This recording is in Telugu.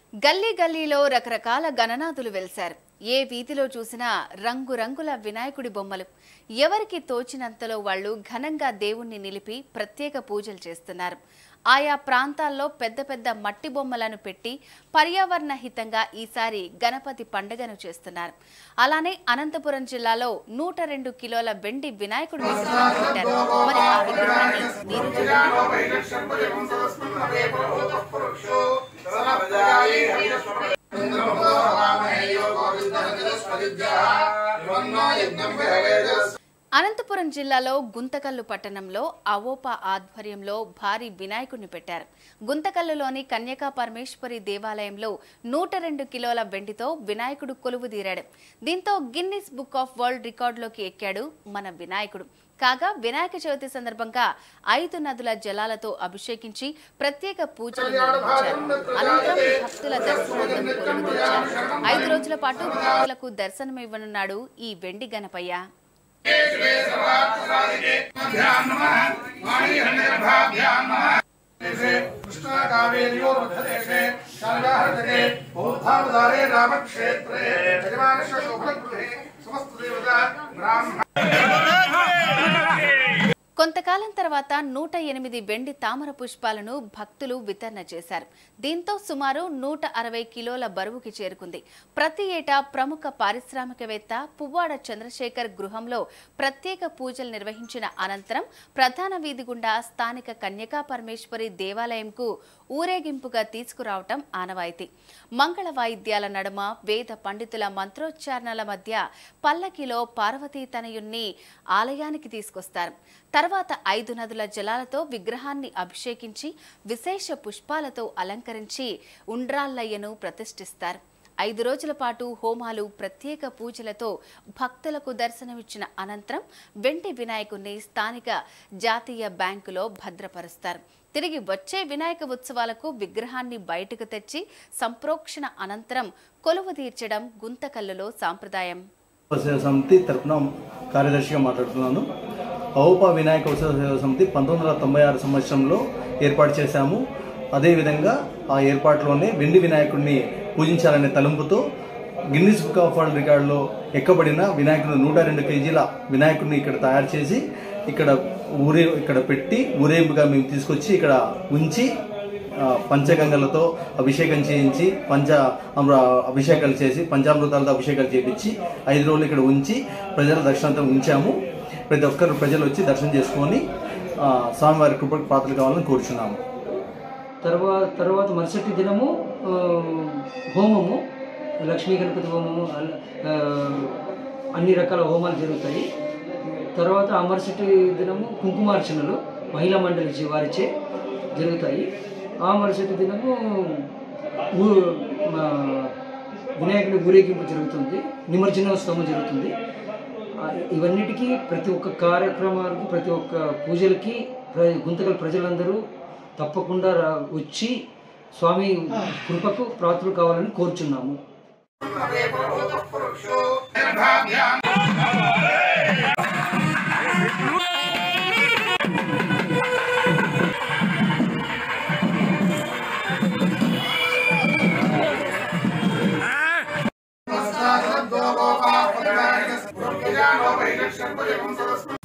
గల్లీ గల్లీలో రకరకాల గణనాథులు వెలిశారు ఏ వీధిలో చూసినా రంగురంగుల వినాయకుడి బొమ్మలు ఎవరికి తోచినంతలో వాళ్ళు ఘనంగా దేవుణ్ణి నిలిపి ప్రత్యేక పూజలు చేస్తున్నారు ఆయా ప్రాంతాల్లో పెద్ద పెద్ద మట్టి బొమ్మలను పెట్టి పర్యావరణ హితంగా ఈసారి గణపతి పండుగను చేస్తున్నారు అలానే అనంతపురం జిల్లాలో నూట రెండు కిలోల వెండి వినాయకుడి విగ్రహాన్ని పెట్టారు మరి ఆ విగ్రహాన్ని మీరు చూడండి అనంతపురం జిల్లాలో గుంతకల్లు పట్టణంలో అవోపా ఆధ్వర్యంలో భారీ వినాయకుడిని పెట్టారు గుంతకల్లులోని కన్యకా పరమేశ్వరి దేవాలయంలో నూట రెండు కిలోల వెండితో వినాయకుడు కొలువుదీరాడు దీంతో గిన్నిస్ బుక్ ఆఫ్ వరల్డ్ రికార్డులోకి ఎక్కాడు మన వినాయకుడు కాగా వినాయక చవితి సందర్భంగా ఐదు నదుల జలాలతో అభిషేకించి ప్రత్యేక పూజలు నిర్వహించారు అనంతరం భక్తుల దర్శనార్థం కొలువుదీర్చారు ఐదు రోజుల పాటు భక్తులకు దర్శనమివ్వనున్నాడు ఈ వెండి గణపయ్య कृष्णा कावेर्योर्मध्यदेशे शारदाहरतरे बौद्धावतारे रामक्षेत्रे यजमानस्य शोभनगृहे समस्तदेवता ब्राह्मण కొంతకాలం తర్వాత నూట ఎనిమిది వెండి తామర పుష్పాలను భక్తులు వితరణ చేశారు దీంతో సుమారు నూట అరవై కిలోల బరువుకి చేరుకుంది ప్రతి ఏటా ప్రముఖ పారిశ్రామికవేత్త పువ్వాడ చంద్రశేఖర్ గృహంలో ప్రత్యేక పూజలు నిర్వహించిన అనంతరం ప్రధాన వీధి గుండా స్థానిక కన్యకా పరమేశ్వరి దేవాలయంకు ఊరేగింపుగా తీసుకురావటం ఆనవాయితీ మంగళ వాయిద్యాల నడుమ వేద పండితుల మంత్రోచ్చారణల మధ్య పల్లకిలో పార్వతీ తనయుణ్ణి ఆలయానికి తీసుకొస్తారు తర్వాత ఐదు నదుల జలాలతో విగ్రహాన్ని అభిషేకించి విశేష పుష్పాలతో అలంకరించి ఉండ్రాళ్ళయ్యను ప్రతిష్ఠిస్తారు ఐదు రోజుల పాటు హోమాలు ప్రత్యేక పూజలతో భక్తులకు దర్శనమిచ్చిన అనంతరం వెండి వినాయకుణ్ణి స్థానిక జాతీయ బ్యాంకులో భద్రపరుస్తారు తిరిగి వచ్చే వినాయక ఉత్సవాలకు విగ్రహాన్ని బయటకు తెచ్చి సంప్రోక్షణ అనంతరం కొలువు తీర్చడం గుంతకల్లులో సాంప్రదాయం ఉత్సవ సమితి తరపున కార్యదర్శిగా మాట్లాడుతున్నాను ఔప వినాయక ఉత్సవ సేవ సమితి పంతొమ్మిది వందల తొంభై ఆరు సంవత్సరంలో ఏర్పాటు చేశాము అదేవిధంగా ఆ ఏర్పాటులోనే వెండి వినాయకుడిని పూజించాలనే తలంపుతో గిన్నిస్ బుక్ ఆఫ్ వరల్డ్ రికార్డులో ఎక్కబడిన వినాయకుడు నూట రెండు కేజీల వినాయకుడిని ఇక్కడ తయారు చేసి ఇక్కడ ఊరే ఇక్కడ పెట్టి ఊరేంపుగా మేము తీసుకొచ్చి ఇక్కడ ఉంచి ఆ, పంచగంగలతో అభిషేకం చేయించి పంచ అమృ అభిషేకాలు చేసి పంచామృతాలతో అభిషేకాలు చేయించి ఐదు రోజులు ఇక్కడ ఉంచి ప్రజల దర్శనార్థం ఉంచాము ప్రతి ఒక్కరు ప్రజలు వచ్చి దర్శనం చేసుకొని ఆ, స్వామివారి కృపకు పాత్రలు కావాలని కోరుచున్నాము తర్వాత తర్వాత మరుసటి దినము ఆ, హోమము లక్ష్మీ గణపతి హోమము అల- ఆ, అన్ని రకాల హోమాలు జరుగుతాయి తర్వాత ఆ మరుసటి దినము కుంకుమార్చనలు మహిళా మండలి చే- వారిచే జరుగుతాయి ఆ మరుసటి దినము ఊ- మా వినాయకుడి ఊరేగింపు జరుగుతుంది నిమజ్జనోత్సవం జరుగుతుంది ఆ, ఇవన్నిటికీ ప్రతి ఒక్క కార్యక్రమాలకు ప్రతి ఒక్క పూజలకి ప్ర- గుంతకల్ ప్రజలందరూ తప్పకుండా రా- వచ్చి స్వామి కృపకు ప్రాతులు కావాలని కోరుచున్నాము नमस्कार